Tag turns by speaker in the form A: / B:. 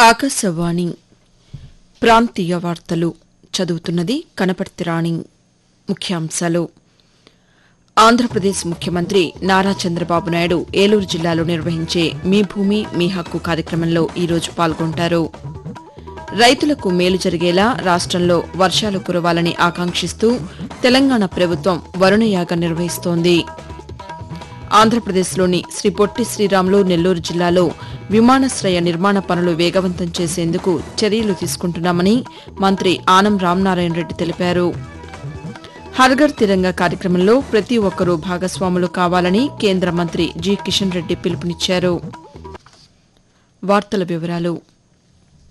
A: ఆకాశవాణి ప్రాంతీయ వార్తలు చదువుతున్నది కనపర్తి రాణి ముఖ్యాంశాలు ఆంధ్రప్రదేశ్ ముఖ్యమంత్రి నారా చంద్రబాబు నాయుడు ఏలూరు జిల్లాలో నిర్వహించే మీ భూమి మీ హక్కు కార్యక్రమంలో ఈరోజు పాల్గొంటారు రైతులకు మేలు జరిగేలా రాష్టంలో వర్షాలు కురవాలని ఆకాంక్షిస్తూ తెలంగాణ ప్రభుత్వం వరుణయాగం నిర్వహిస్తోంది ఆంధ్రప్రదేశ్లోని శ్రీ పొట్టి శ్రీరాములు నెల్లూరు జిల్లాలో విమానాశ్రయ నిర్మాణ పనులు వేగవంతం చేసేందుకు చర్యలు తీసుకుంటున్నామని మంత్రి ఆనం రామనారాయణ రెడ్డి తెలిపారు హర్ఘర్ తిరంగా కార్యక్రమంలో ప్రతి ఒక్కరూ భాగస్వాములు కావాలని కేంద్ర మంత్రి జి కిషన్ రెడ్డి పిలుపునిచ్చారు వార్తల వివరాలు